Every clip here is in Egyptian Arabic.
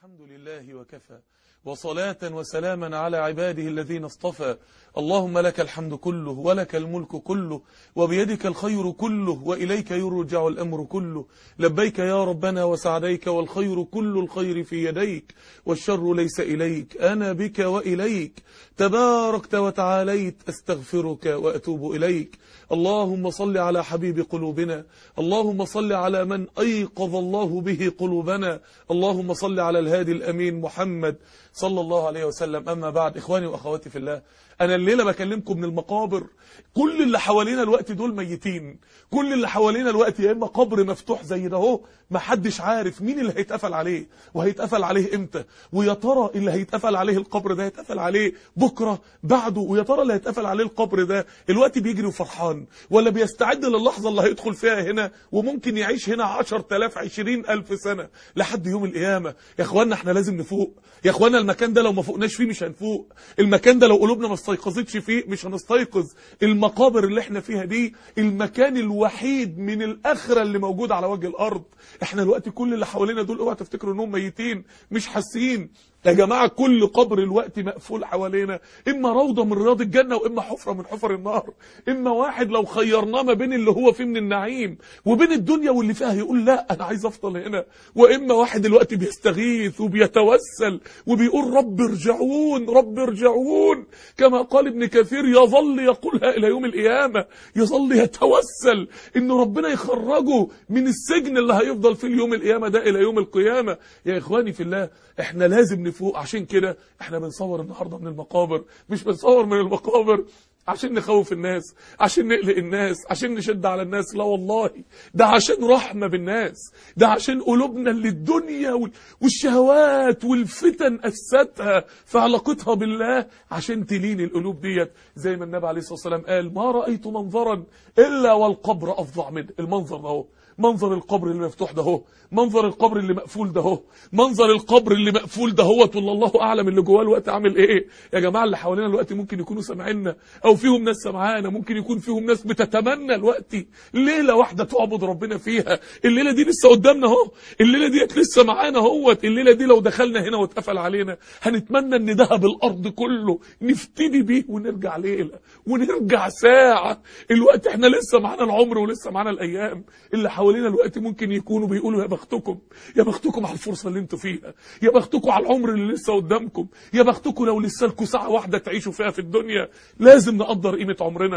الحمد لله وكفى وصلاة وسلاما على عباده الذين اصطفى اللهم لك الحمد كله ولك الملك كله وبيدك الخير كله وإليك يرجع الأمر كله لبيك يا ربنا وسعديك والخير كل الخير في يديك والشر ليس إليك أنا بك وإليك تباركت وتعاليت أستغفرك وأتوب إليك اللهم صل على حبيب قلوبنا اللهم صل على من أيقظ الله به قلوبنا اللهم صل على الهادي الأمين محمد صلى الله عليه وسلم أما بعد إخواني وأخواتي في الله أنا الليلة بكلمكم من المقابر كل اللي حوالينا الوقت دول ميتين كل اللي حوالينا الوقت يا إما قبر مفتوح زي ده اهو محدش عارف مين اللي هيتقفل عليه وهيتقفل عليه إمتى ويا ترى اللي هيتقفل عليه القبر ده هيتقفل عليه بكرة بعده ويا ترى اللي هيتقفل عليه القبر ده الوقت بيجري وفرحان ولا بيستعد للحظة اللي هيدخل فيها هنا وممكن يعيش هنا 10000 20000 سنة لحد يوم القيامة يا اخوانا احنا لازم نفوق يا اخوانا المكان ده لو ما فوقناش فيه مش هنفوق المكان ده لو قلوبنا ما استيقظتش فيه مش هنستيقظ المقابر اللي احنا فيها دي المكان الوحيد من الاخره اللي موجود على وجه الارض احنا الوقت كل اللي حوالينا دول اوعى تفتكروا انهم ميتين مش حاسين يا جماعة كل قبر الوقت مقفول حوالينا إما روضة من رياض الجنة وإما حفرة من حفر النار إما واحد لو خيرناه ما بين اللي هو فيه من النعيم وبين الدنيا واللي فيها يقول لا أنا عايز أفضل هنا وإما واحد الوقت بيستغيث وبيتوسل وبيقول رب ارجعون رب ارجعون كما قال ابن كثير يظل يقولها إلى يوم القيامة يظل يتوسل إن ربنا يخرجه من السجن اللي هيفضل فيه اليوم القيامة ده إلى يوم القيامة يا إخواني في الله إحنا لازم نفوق عشان كده احنا بنصور النهارده من المقابر مش بنصور من المقابر عشان نخوف الناس عشان نقلق الناس عشان نشد على الناس لا والله ده عشان رحمة بالناس ده عشان قلوبنا اللي الدنيا والشهوات والفتن أسستها في علاقتها بالله عشان تلين القلوب ديت زي ما النبي عليه الصلاة والسلام قال ما رأيت منظرا إلا والقبر أفظع منه المنظر ده هو منظر القبر اللي مفتوح ده هو منظر القبر اللي مقفول ده هو منظر القبر اللي مقفول ده هو والله الله اعلم اللي جواه الوقت عامل ايه يا جماعه اللي حوالينا الوقت ممكن يكونوا سامعيننا او فيهم ناس سمعانا ممكن يكون فيهم ناس بتتمنى الوقت ليله واحده تعبد ربنا فيها الليله دي لسه قدامنا اهو الليله ديت لسه معانا اهوت الليله دي لو دخلنا هنا واتقفل علينا هنتمنى ان ذهب الارض كله نفتدي بيه ونرجع ليله ونرجع ساعه الوقت احنا لسه معانا العمر ولسه معانا الايام اللي حوالينا الوقت ممكن يكونوا بيقولوا يا بختكم يا بختكم على الفرصة اللي انتوا فيها يا بختكم على العمر اللي لسه قدامكم يا بختكم لو لسه لكم ساعة واحدة تعيشوا فيها في الدنيا لازم نقدر قيمة عمرنا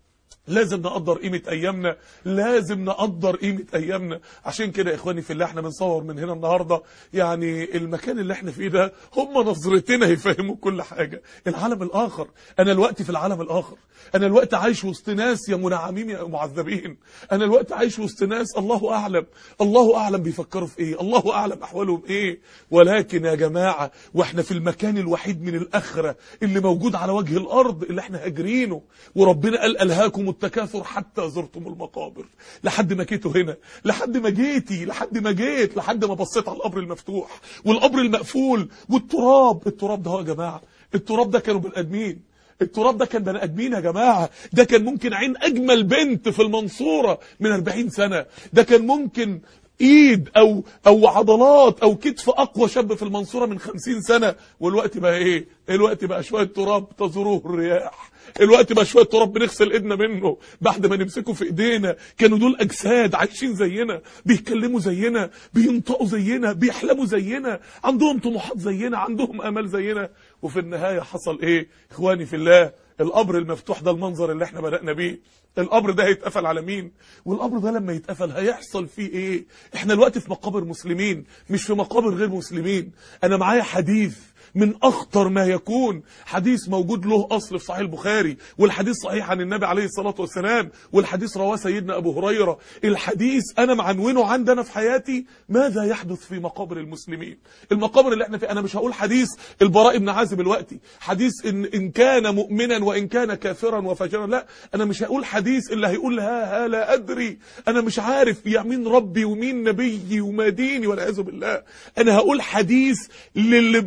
لازم نقدر قيمة أيامنا لازم نقدر قيمة أيامنا عشان كده يا إخواني في الله احنا بنصور من هنا النهاردة يعني المكان اللي احنا فيه ده هم نظرتنا يفهموا كل حاجة العالم الآخر أنا الوقت في العالم الآخر أنا الوقت عايش وسط ناس يا منعمين يا معذبين أنا الوقت عايش وسط ناس الله أعلم الله أعلم بيفكروا في إيه الله أعلم أحوالهم إيه ولكن يا جماعة وإحنا في المكان الوحيد من الآخرة اللي موجود على وجه الأرض اللي إحنا هاجرينه وربنا قال ألهاكم التكاثر حتى زرتم المقابر لحد ما جيتوا هنا لحد ما جيتي لحد ما جيت لحد ما بصيت على القبر المفتوح والقبر المقفول والتراب التراب ده هو يا جماعة التراب ده كانوا بني ادمين التراب ده كان بني ادمين يا جماعه ده كان ممكن عين اجمل بنت في المنصوره من 40 سنه ده كان ممكن ايد او او عضلات او كتف اقوى شاب في المنصوره من 50 سنه والوقت بقى ايه الوقت بقى شويه تراب تزوره الرياح الوقت بقى شويه تراب بنغسل ايدنا منه بعد ما نمسكه في ايدينا كانوا دول اجساد عايشين زينا بيتكلموا زينا بينطقوا زينا بيحلموا زينا عندهم طموحات زينا عندهم امال زينا وفي النهايه حصل ايه اخواني في الله القبر المفتوح ده المنظر اللي احنا بدأنا بيه القبر ده هيتقفل على مين والقبر ده لما يتقفل هيحصل فيه ايه احنا الوقت في مقابر مسلمين مش في مقابر غير مسلمين انا معايا حديث من أخطر ما يكون حديث موجود له أصل في صحيح البخاري والحديث صحيح عن النبي عليه الصلاة والسلام والحديث رواه سيدنا أبو هريرة الحديث أنا معنونه عندنا في حياتي ماذا يحدث في مقابر المسلمين المقابر اللي احنا فيه أنا مش هقول حديث البراء بن عازب الوقتي حديث إن, إن كان مؤمنا وإن كان كافرا وفجرا لا أنا مش هقول حديث اللي هيقول ها ها لا أدري أنا مش عارف يا مين ربي ومين نبيي وما ديني والعياذ بالله أنا هقول حديث للي بيحصل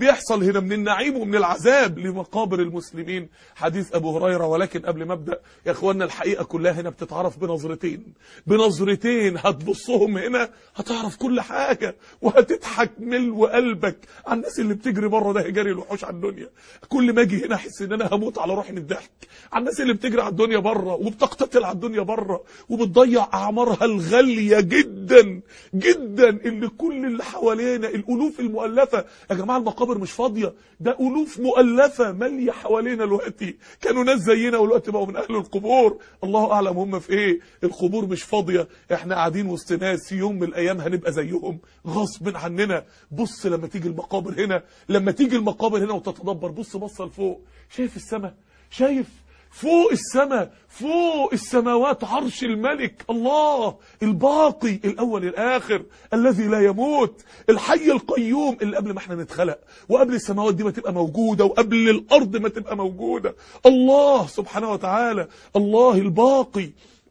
نوصل هنا من النعيم ومن العذاب لمقابر المسلمين حديث ابو هريره ولكن قبل ما ابدا يا اخوانا الحقيقه كلها هنا بتتعرف بنظرتين بنظرتين هتبصهم هنا هتعرف كل حاجه وهتضحك ملو قلبك على الناس اللي بتجري بره ده جري الوحوش على الدنيا كل ما اجي هنا احس ان انا هموت على روحي من الضحك على الناس اللي بتجري على الدنيا بره وبتقتتل على الدنيا بره وبتضيع اعمارها الغاليه جدا جدا اللي كل اللي حوالينا الالوف المؤلفه يا جماعه المقابر مش فاضيه ده الوف مؤلفه ماليه حوالينا دلوقتي كانوا ناس زينا والوقت بقوا من اهل القبور الله اعلم هم في ايه القبور مش فاضيه احنا قاعدين وسط ناس في يوم من الايام هنبقى زيهم غصب عننا بص لما تيجي المقابر هنا لما تيجي المقابر هنا وتتدبر بص بصه لفوق شايف السماء شايف فوق السماء فوق السماوات عرش الملك الله الباقي الأول الآخر الذي لا يموت الحي القيوم اللي قبل ما احنا نتخلق وقبل السماوات دي ما تبقى موجودة وقبل الأرض ما تبقى موجودة الله سبحانه وتعالى الله الباقي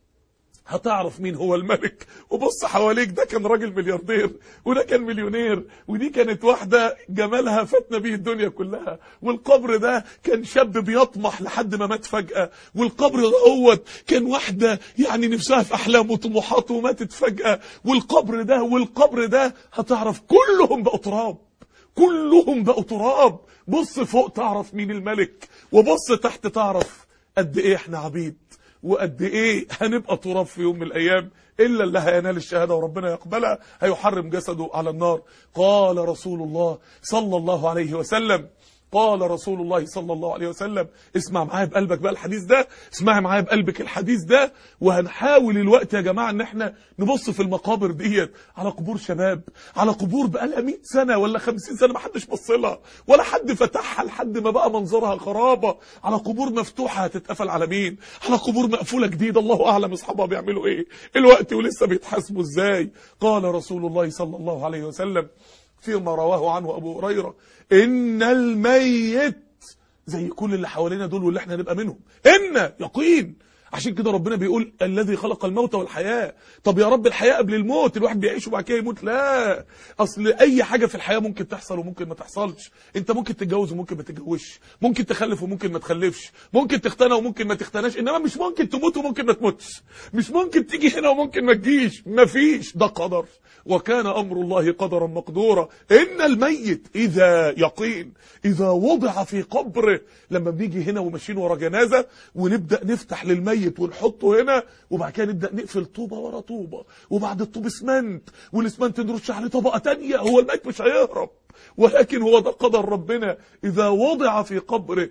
هتعرف مين هو الملك وبص حواليك ده كان راجل ملياردير وده كان مليونير ودي كانت واحدة جمالها فاتنا بيه الدنيا كلها والقبر ده كان شاب بيطمح لحد ما مات فجأة والقبر ده هو كان واحدة يعني نفسها في أحلام وطموحات وماتت فجأة والقبر ده والقبر ده هتعرف كلهم بقوا تراب كلهم بقوا تراب بص فوق تعرف مين الملك وبص تحت تعرف قد ايه احنا عبيد وقد ايه هنبقى تراب في يوم من الايام الا اللي هينال الشهاده وربنا يقبلها هيحرم جسده على النار قال رسول الله صلى الله عليه وسلم قال رسول الله صلى الله عليه وسلم اسمع معايا بقلبك بقى الحديث ده اسمع معايا بقلبك الحديث ده وهنحاول الوقت يا جماعة ان احنا نبص في المقابر ديت على قبور شباب على قبور بقالها 100 سنة ولا 50 سنة ما حدش بص لها ولا حد فتحها لحد ما بقى منظرها خرابة على قبور مفتوحة هتتقفل على مين على قبور مقفولة جديدة الله اعلم اصحابها بيعملوا ايه الوقت ولسه بيتحاسبوا ازاي قال رسول الله صلى الله عليه وسلم فيما رواه عنه أبو هريرة إن الميت زي كل اللي حوالينا دول واللي احنا هنبقى منهم إن يقين عشان كده ربنا بيقول الذي خلق الموت والحياة طب يا رب الحياة قبل الموت الواحد بيعيش وبعد كده يموت لا اصل اي حاجة في الحياة ممكن تحصل وممكن ما تحصلش انت ممكن تتجوز وممكن ما تتجوزش ممكن تخلف وممكن ما تخلفش ممكن تختنى وممكن ما تختناش انما مش ممكن تموت وممكن ما تموتش مش ممكن تيجي هنا وممكن ما تجيش مفيش ده قدر وكان امر الله قدرا مقدورا ان الميت اذا يقين اذا وضع في قبره لما بنيجي هنا وماشيين ورا جنازه ونبدا نفتح للميت ونحطه هنا وبعد كده نبدا نقفل طوبه ورا طوبه وبعد الطوب اسمنت والاسمنت نرش عليه طبقه تانية هو الميت مش هيهرب ولكن هو ده قدر ربنا اذا وضع في قبره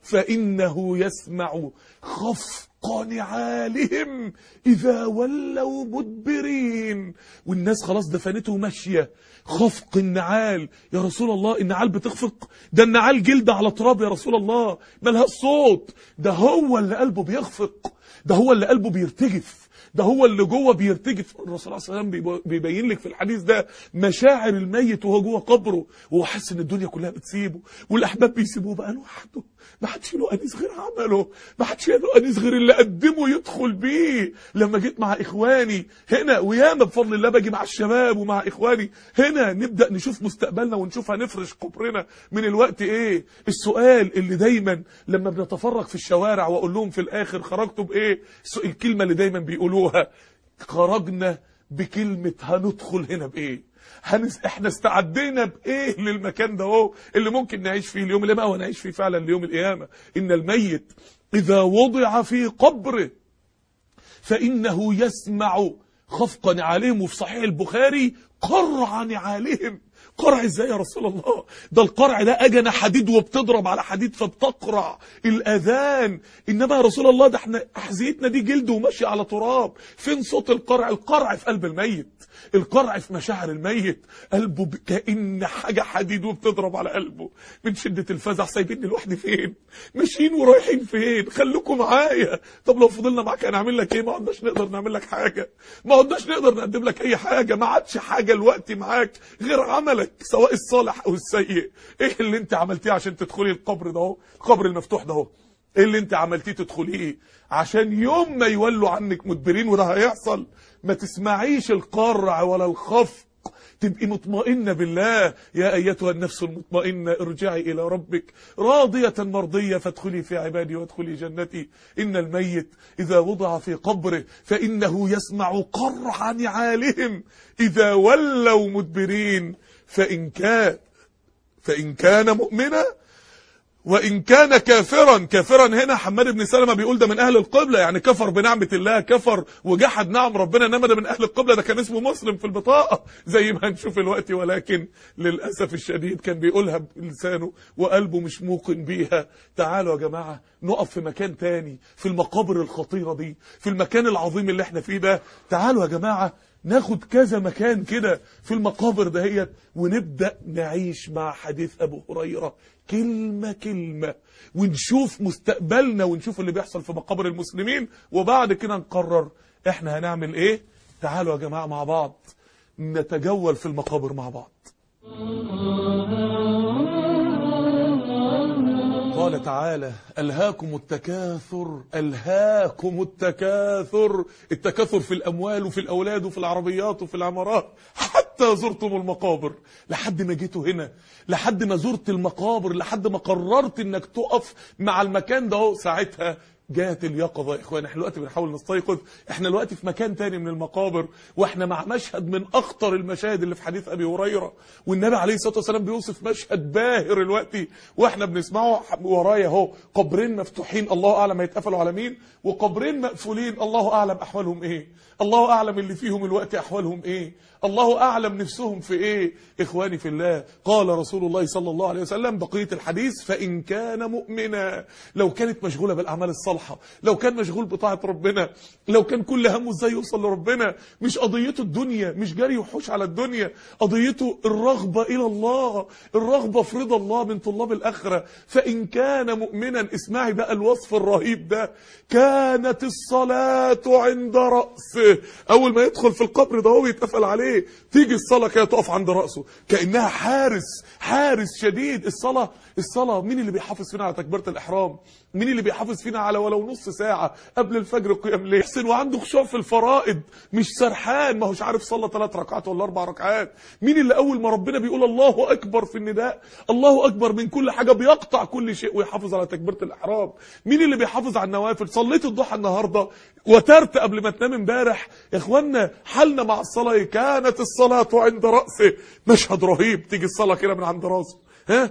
فانه يسمع خفق نعالهم إذا ولوا مدبرين والناس خلاص دفنته ماشية خفق النعال يا رسول الله النعال بتخفق ده النعال جلد على تراب يا رسول الله ملهاش صوت ده هو اللي قلبه بيخفق ده هو اللي قلبه بيرتجف ده هو اللي جوه بيرتجف الرسول صلى الله عليه وسلم بيبين لك في الحديث ده مشاعر الميت وهو جوه قبره وهو حاسس ان الدنيا كلها بتسيبه والاحباب بيسيبوه بقى لوحده ما حدش له انيس غير عمله ما حدش له انيس غير اللي قدمه يدخل بيه لما جيت مع اخواني هنا وياما بفضل الله باجي مع الشباب ومع اخواني هنا نبدا نشوف مستقبلنا ونشوف هنفرش قبرنا من الوقت ايه السؤال اللي دايما لما بنتفرج في الشوارع واقول لهم في الاخر خرجتوا بايه الكلمه اللي دايما بيقولوها خرجنا بكلمه هندخل هنا بايه هنس... احنا استعدينا بايه للمكان ده اهو اللي ممكن نعيش فيه اليوم القيامه ونعيش فيه فعلا ليوم القيامه ان الميت اذا وضع في قبره فانه يسمع خفق نعالهم وفي صحيح البخاري قرع نعالهم قرع ازاي يا رسول الله ده القرع ده اجنه حديد وبتضرب على حديد فبتقرع الاذان انما يا رسول الله ده احنا احذيتنا دي جلد وماشيه على تراب فين صوت القرع القرع في قلب الميت القرع في مشاعر الميت قلبه كأن حاجة حديد وبتضرب على قلبه من شدة الفزع سايبيني لوحدي فين ماشيين ورايحين فين خليكم معايا طب لو فضلنا معاك هنعمل لك ايه ما عدناش نقدر نعمل لك حاجة ما عدناش نقدر نقدم لك اي حاجة ما عادش حاجة الوقت معاك غير عملك سواء الصالح او السيء ايه اللي انت عملتيه عشان تدخلي القبر ده اهو القبر المفتوح ده اهو ايه اللي انت عملتيه تدخليه عشان يوم ما يولوا عنك مدبرين وده هيحصل ما تسمعيش القرع ولا الخفق تبقي مطمئنة بالله يا أيتها النفس المطمئنة ارجعي إلى ربك راضية مرضية فادخلي في عبادي وادخلي جنتي إن الميت إذا وضع في قبره فإنه يسمع قرع نعالهم إذا ولوا مدبرين فإن كان فإن كان مؤمنا وإن كان كافرا كافرا هنا حماد بن سلمة بيقول ده من أهل القبلة يعني كفر بنعمة الله كفر وجحد نعم ربنا إنما ده من أهل القبلة ده كان اسمه مسلم في البطاقة زي ما هنشوف الوقت ولكن للأسف الشديد كان بيقولها بلسانه وقلبه مش موقن بيها تعالوا يا جماعة نقف في مكان تاني في المقابر الخطيرة دي في المكان العظيم اللي احنا فيه ده تعالوا يا جماعة ناخد كذا مكان كده في المقابر دهيت ونبدأ نعيش مع حديث أبو هريرة كلمة كلمة ونشوف مستقبلنا ونشوف اللي بيحصل في مقابر المسلمين وبعد كده نقرر احنا هنعمل ايه تعالوا يا جماعة مع بعض نتجول في المقابر مع بعض قال تعالى ألهاكم التكاثر ألهاكم التكاثر التكاثر في الأموال وفي الأولاد وفي العربيات وفي العمارات حتى زرتم المقابر لحد ما جيتوا هنا لحد ما زرت المقابر لحد ما قررت انك تقف مع المكان ده اهو ساعتها جاءت اليقظة يا اخوان احنا دلوقتي بنحاول نستيقظ احنا دلوقتي في مكان تاني من المقابر واحنا مع مشهد من اخطر المشاهد اللي في حديث ابي هريرة والنبي عليه الصلاة والسلام بيوصف مشهد باهر دلوقتي واحنا بنسمعه ورايا اهو قبرين مفتوحين الله اعلم هيتقفلوا على مين وقبرين مقفولين الله اعلم احوالهم ايه الله اعلم اللي فيهم الوقت احوالهم ايه الله اعلم نفسهم في ايه اخواني في الله قال رسول الله صلى الله عليه وسلم بقية الحديث فان كان مؤمنا لو كانت مشغولة بالاعمال الصالحة لو كان مشغول بطاعة ربنا لو كان كل همه ازاي يوصل لربنا مش قضيته الدنيا مش جري وحوش على الدنيا قضيته الرغبة الى الله الرغبة في رضا الله من طلاب الاخرة فان كان مؤمنا اسمعي بقى الوصف الرهيب ده كانت الصلاة عند رأسه اول ما يدخل في القبر ده هو يتقفل عليه تيجي الصلاة كده تقف عند رأسه كأنها حارس حارس شديد الصلاة الصلاة مين اللي بيحافظ فينا على تكبيرة الإحرام مين اللي بيحافظ فينا على ولو نص ساعة قبل الفجر قيام ليل يحسن وعنده خشوع في الفرائض مش سرحان ما هوش عارف صلى ثلاث ركعات ولا اربع ركعات مين اللي اول ما ربنا بيقول الله اكبر في النداء الله اكبر من كل حاجة بيقطع كل شيء ويحافظ على تكبيرة الإحرام مين اللي بيحافظ على النوافل صليت الضحى النهاردة وترت قبل ما تنام امبارح يا اخوانا حالنا مع الصلاة إيه؟ كانت الصلاة عند رأسه مشهد رهيب تيجي الصلاة كده من عند راسه ها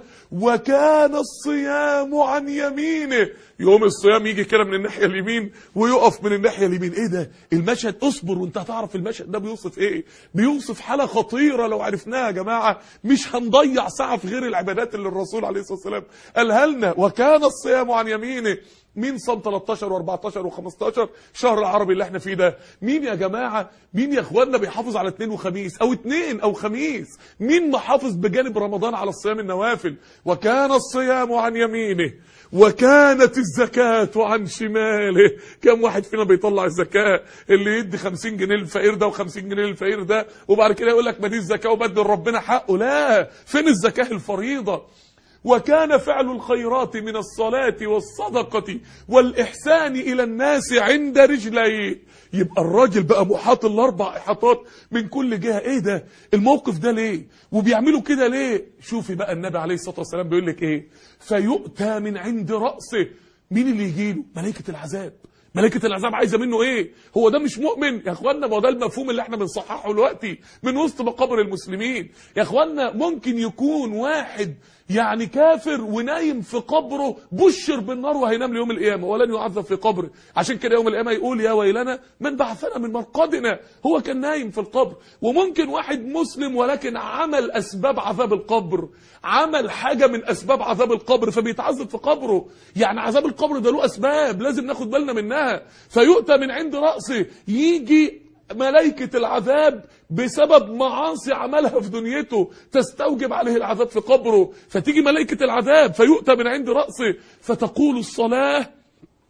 وكان الصيام عن يمينه يوم الصيام يجي كده من الناحيه اليمين ويقف من الناحيه اليمين ايه ده المشهد اصبر وانت هتعرف المشهد ده بيوصف ايه بيوصف حاله خطيره لو عرفناها يا جماعه مش هنضيع ساعه في غير العبادات اللي الرسول عليه الصلاه والسلام قالها لنا وكان الصيام عن يمينه مين صام 13 و14 و15 شهر العربي اللي احنا فيه ده مين يا جماعة مين يا اخواننا بيحافظ على اثنين وخميس او اثنين او خميس مين محافظ بجانب رمضان على الصيام النوافل وكان الصيام عن يمينه وكانت الزكاة عن شماله كم واحد فينا بيطلع الزكاة اللي يدي 50 جنيه للفقير ده و50 جنيه للفقير ده وبعد كده يقول لك ما دي الزكاة وبدل ربنا حقه لا فين الزكاة الفريضة وكان فعل الخيرات من الصلاة والصدقة والإحسان إلى الناس عند رجليه يبقى الراجل بقى محاط الأربع إحاطات من كل جهة إيه ده الموقف ده ليه وبيعملوا كده ليه شوفي بقى النبي عليه الصلاة والسلام بيقول لك إيه فيؤتى من عند رأسه مين اللي يجيله ملائكة العذاب ملائكة العذاب عايزة منه ايه هو ده مش مؤمن يا اخوانا ما هو ده المفهوم اللي احنا بنصححه دلوقتي من وسط مقابر المسلمين يا اخوانا ممكن يكون واحد يعني كافر ونايم في قبره بشر بالنار وهينام ليوم القيامة ولن يعذب في قبره عشان كده يوم القيامة يقول يا ويلنا من بعثنا من مرقدنا هو كان نايم في القبر وممكن واحد مسلم ولكن عمل أسباب عذاب القبر عمل حاجة من أسباب عذاب القبر فبيتعذب في قبره يعني عذاب القبر ده له أسباب لازم ناخد بالنا منها فيؤتى من عند رأسه يجي ملائكة العذاب بسبب معاصي عملها في دنيته تستوجب عليه العذاب في قبره فتيجي ملائكة العذاب فيؤتى من عند رأسه فتقول الصلاة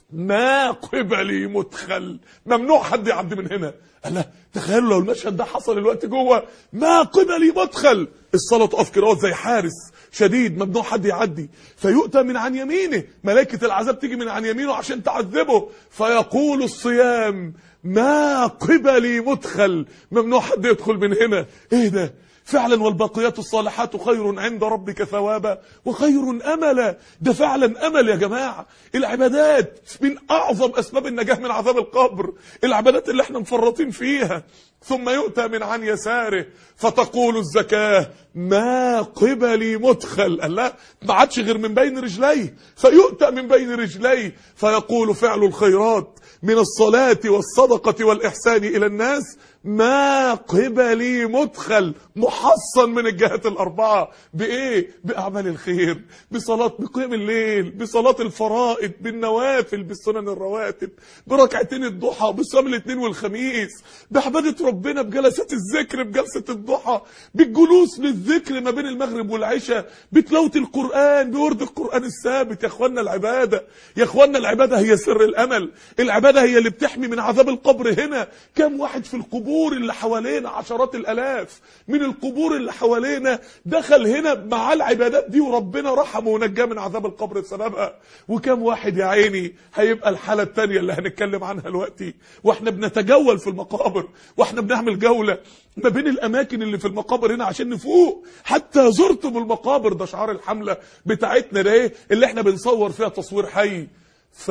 ما قبلي مدخل ممنوع حد يعدي من هنا قال لا تخيلوا لو المشهد ده حصل الوقت جوه ما قبلي مدخل الصلاه تقف كده زي حارس شديد ممنوع حد يعدي فيؤتى من عن يمينه ملائكه العذاب تيجي من عن يمينه عشان تعذبه فيقول الصيام ما قبلي مدخل ممنوع حد يدخل من هنا ايه ده فعلا والباقيات الصالحات خير عند ربك ثوابا وخير املا ده فعلا امل يا جماعه العبادات من اعظم اسباب النجاه من عذاب القبر العبادات اللي احنا مفرطين فيها ثم يؤتى من عن يساره فتقول الزكاه ما قبلي مدخل قال لا ما عادش غير من بين رجليه فيؤتى من بين رجليه فيقول فعل الخيرات من الصلاه والصدقه والاحسان الى الناس ما قبلي مدخل محصن من الجهات الأربعة بإيه؟ بأعمال الخير بصلاة بقيام الليل بصلاة الفرائض بالنوافل بالسنن الرواتب بركعتين الضحى بصيام الاثنين والخميس بعبادة ربنا بجلسات الذكر بجلسة الضحى بالجلوس للذكر ما بين المغرب والعشاء بتلاوة القرآن بورد القرآن الثابت يا اخوانا العبادة يا اخوانا العبادة هي سر الأمل العبادة هي اللي بتحمي من عذاب القبر هنا كم واحد في القبور القبور اللي حوالينا عشرات الالاف من القبور اللي حوالينا دخل هنا مع العبادات دي وربنا رحمه ونجاه من عذاب القبر بسببها وكم واحد يا عيني هيبقى الحاله الثانيه اللي هنتكلم عنها دلوقتي واحنا بنتجول في المقابر واحنا بنعمل جوله ما بين الاماكن اللي في المقابر هنا عشان نفوق حتى زرتم المقابر ده شعار الحمله بتاعتنا ده ايه اللي احنا بنصور فيها تصوير حي ف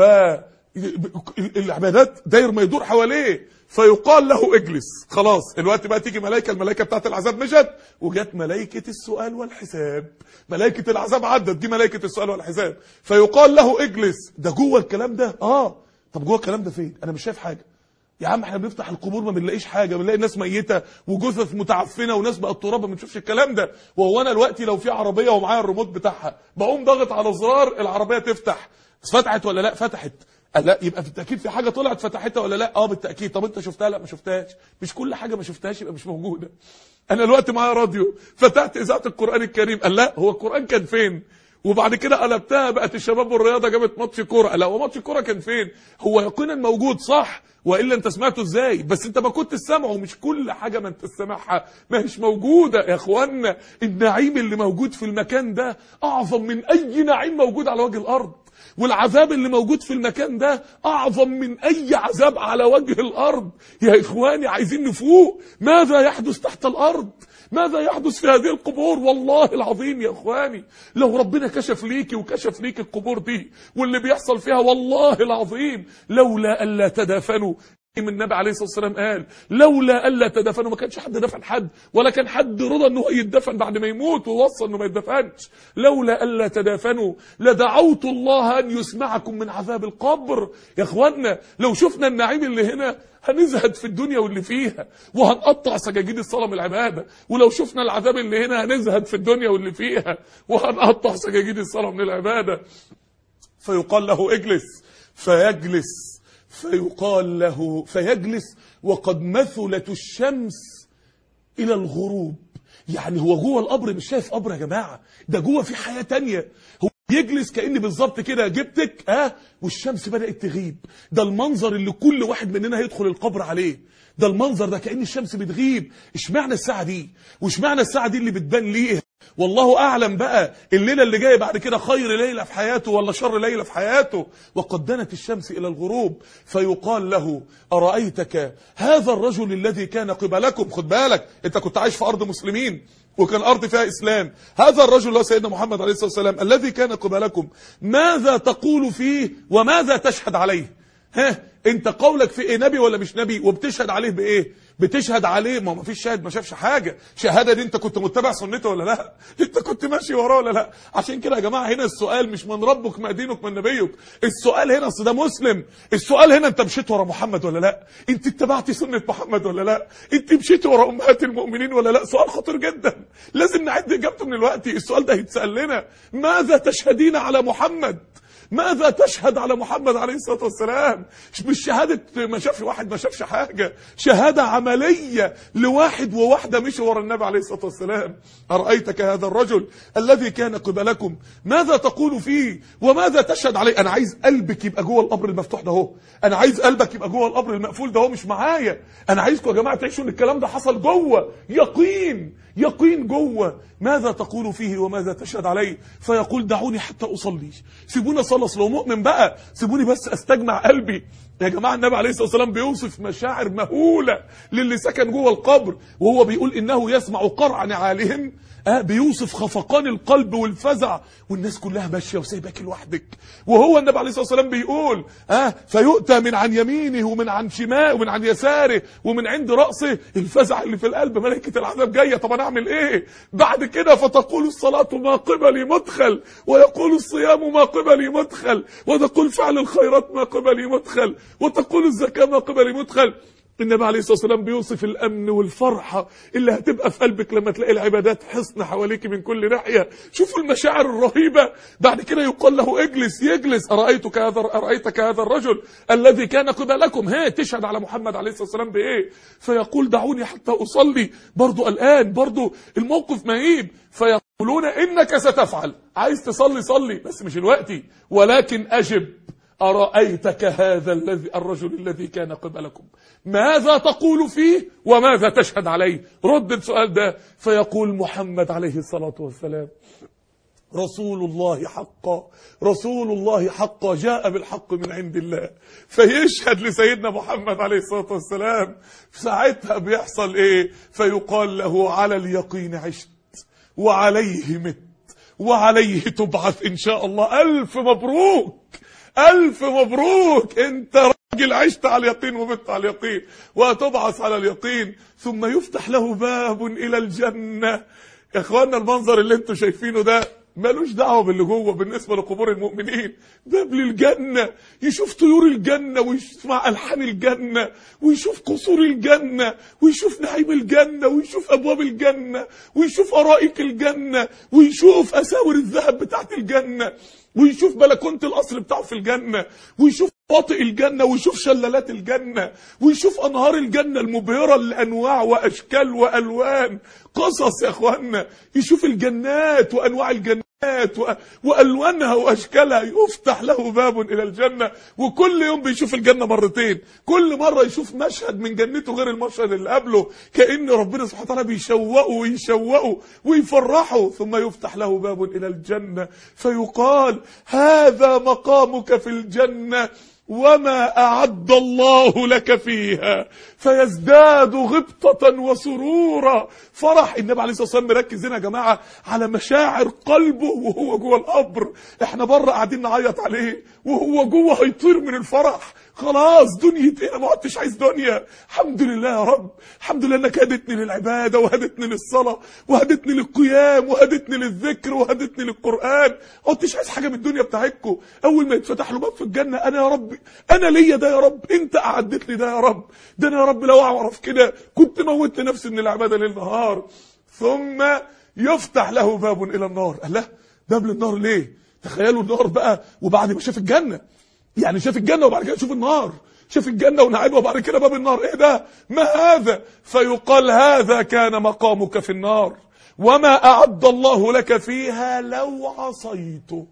العبادات داير ما يدور حواليه فيقال له اجلس خلاص الوقت بقى تيجي ملائكه الملائكه بتاعت العذاب مشت وجت ملائكه السؤال والحساب ملائكه العذاب عدت دي ملائكه السؤال والحساب فيقال له اجلس ده جوه الكلام ده اه طب جوه الكلام ده فين انا مش شايف حاجه يا عم احنا بنفتح القبور ما بنلاقيش حاجه بنلاقي ناس ميته وجثث متعفنه وناس بقت تراب ما بنشوفش الكلام ده وهو انا دلوقتي لو في عربيه ومعايا الريموت بتاعها بقوم ضاغط على زرار العربيه تفتح فتحت ولا لا فتحت لا يبقى بالتاكيد في حاجه طلعت فتحتها ولا لا اه بالتاكيد طب انت شفتها لا ما شفتهاش مش كل حاجه ما شفتهاش يبقى مش موجوده انا دلوقتي معايا راديو فتحت اذاعه القران الكريم قال لا هو القران كان فين وبعد كده قلبتها بقت الشباب والرياضه جابت ماتش كوره لا هو ماتش الكوره كان فين هو يقينا موجود صح والا انت سمعته ازاي بس انت ما كنت سامعه مش كل حاجه ما انت سامعها ما هيش موجوده يا اخوانا النعيم اللي موجود في المكان ده اعظم من اي نعيم موجود على وجه الارض والعذاب اللي موجود في المكان ده اعظم من اي عذاب على وجه الارض يا اخواني عايزين نفوق ماذا يحدث تحت الارض ماذا يحدث في هذه القبور والله العظيم يا اخواني لو ربنا كشف ليكي وكشف ليك القبور دي واللي بيحصل فيها والله العظيم لولا الا تدافنوا من النبي عليه الصلاه والسلام قال لولا الا تدفنوا ما كانش حد دفن حد ولا كان حد رضى انه يتدفن بعد ما يموت ووصى انه ما يتدفنش لولا الا تدافنوا لدعوت الله ان يسمعكم من عذاب القبر يا اخوانا لو شفنا النعيم اللي هنا هنزهد في الدنيا واللي فيها وهنقطع سجاجيد الصلاة من العبادة ولو شفنا العذاب اللي هنا هنزهد في الدنيا واللي فيها وهنقطع سجاجيد الصلاة من العبادة فيقال له اجلس فيجلس فيقال له فيجلس وقد مثلت الشمس الى الغروب يعني هو جوه القبر مش شايف قبر يا جماعه ده جوه في حياه تانية هو يجلس كأن بالظبط كده جبتك اه والشمس بدأت تغيب ده المنظر اللي كل واحد مننا هيدخل القبر عليه ده المنظر ده كأن الشمس بتغيب اشمعنى الساعة دي واشمعنى الساعة دي اللي بتبان ليه والله أعلم بقى الليلة اللي جاية بعد كده خير ليلة في حياته ولا شر ليلة في حياته وقد دنت الشمس إلى الغروب فيقال له أرأيتك هذا الرجل الذي كان قبلكم خد بالك انت كنت عايش في أرض مسلمين وكان أرض فيها إسلام هذا الرجل هو سيدنا محمد عليه الصلاة والسلام الذي كان قبلكم ماذا تقول فيه وماذا تشهد عليه ها انت قولك في ايه نبي ولا مش نبي وبتشهد عليه بايه بتشهد عليه ما فيش شاهد ما شافش حاجه شهاده دي انت كنت متبع سنته ولا لا انت كنت ماشي وراه ولا لا عشان كده يا جماعه هنا السؤال مش من ربك ما دينك من نبيك السؤال هنا اصل ده مسلم السؤال هنا انت مشيت ورا محمد ولا لا انت اتبعت سنه محمد ولا لا انت مشيت ورا امهات المؤمنين ولا لا سؤال خطير جدا لازم نعد اجابته من الوقت السؤال ده هيتسال لنا ماذا تشهدين على محمد ماذا تشهد على محمد عليه الصلاة والسلام مش شهادة ما شافش واحد ما شافش حاجة شهادة عملية لواحد وواحدة مشي ورا النبي عليه الصلاة والسلام أرأيتك هذا الرجل الذي كان قبلكم ماذا تقول فيه وماذا تشهد عليه أنا عايز قلبك يبقى جوه القبر المفتوح ده اهو أنا عايز قلبك يبقى جوه القبر المقفول ده اهو مش معايا أنا عايزكم يا جماعة تعيشوا إن الكلام ده حصل جوه يقين يقين جوه ماذا تقول فيه وماذا تشهد عليه فيقول دعوني حتى أصلي سيبوني أصلص لو مؤمن بقى سيبوني بس أستجمع قلبي يا جماعة النبي عليه الصلاة والسلام بيوصف مشاعر مهولة للي سكن جوه القبر وهو بيقول إنه يسمع قرع نعالهم آه بيوصف خفقان القلب والفزع والناس كلها ماشيه وسايباك لوحدك وهو النبي عليه الصلاه والسلام بيقول اه فيؤتى من عن يمينه ومن عن شماله ومن عن يساره ومن عند راسه الفزع اللي في القلب ملائكه العذاب جايه طب انا اعمل ايه بعد كده فتقول الصلاه ما قبلي مدخل ويقول الصيام ما قبلي مدخل وتقول فعل الخيرات ما قبلي مدخل وتقول الزكاه ما قبلي مدخل النبي عليه الصلاه والسلام بيوصف الامن والفرحه اللي هتبقى في قلبك لما تلاقي العبادات حصن حواليك من كل ناحيه شوفوا المشاعر الرهيبه بعد كده يقال له اجلس يجلس ارايتك هذا ارايتك هذا الرجل الذي كان قبلكم ها تشهد على محمد عليه الصلاه والسلام بايه فيقول دعوني حتى اصلي برضو الان برضو الموقف مهيب فيقولون انك ستفعل عايز تصلي صلي بس مش الوقت ولكن اجب أرأيتك هذا الذي الرجل الذي كان قبلكم ماذا تقول فيه وماذا تشهد عليه رد السؤال ده فيقول محمد عليه الصلاة والسلام رسول الله حقا رسول الله حقا جاء بالحق من عند الله فيشهد لسيدنا محمد عليه الصلاة والسلام ساعتها بيحصل ايه فيقال له على اليقين عشت وعليه مت وعليه تبعث ان شاء الله الف مبروك ألف مبروك أنت راجل عشت على اليقين ومت على اليقين وتبعث على اليقين ثم يفتح له باب إلى الجنة يا إخوانا المنظر اللي انتوا شايفينه ده ملوش دعوه باللي جوه بالنسبه لقبور المؤمنين باب للجنه يشوف طيور الجنه ويسمع الحان الجنه ويشوف قصور الجنه ويشوف نعيم الجنه ويشوف ابواب الجنه ويشوف ارائك الجنه ويشوف اساور الذهب بتاعت الجنه ويشوف بلكونه القصر بتاعه في الجنه ويشوف شواطئ الجنة ويشوف شلالات الجنة ويشوف أنهار الجنة المبهرة لأنواع وأشكال وألوان قصص يا أخوانا يشوف الجنات وأنواع الجنات و... وألوانها وأشكالها يفتح له باب إلى الجنة وكل يوم بيشوف الجنة مرتين كل مرة يشوف مشهد من جنته غير المشهد اللي قبله كأن ربنا سبحانه وتعالى بيشوقه ويشوقه ويفرحه ثم يفتح له باب إلى الجنة فيقال هذا مقامك في الجنة وما أعد الله لك فيها فيزداد غبطة وسرورا فرح النبي عليه الصلاة والسلام مركز هنا يا جماعة على مشاعر قلبه وهو جوه القبر احنا بره قاعدين نعيط عليه وهو جوه هيطير من الفرح خلاص دنيتي انا ما عدتش عايز دنيا الحمد لله يا رب الحمد لله انك هدتني للعباده وهدتني للصلاه وهدتني للقيام وهدتني للذكر وهدتني للقران ما عدتش عايز حاجه من الدنيا بتاعتكم اول ما يتفتح له باب في الجنه انا يا رب انا ليا ده يا رب انت اعدت لي ده يا رب ده انا يا رب لو اعرف كده كنت موتت نفسي من العباده ليل نهار ثم يفتح له باب الى النار قال لا باب للنار ليه تخيلوا النار بقى وبعد ما شاف الجنه يعني شاف الجنة وبعد كده شوف النار شاف الجنة ونعيمها وبعد كده باب النار ايه ده ما هذا فيقال هذا كان مقامك في النار وما أعد الله لك فيها لو عصيته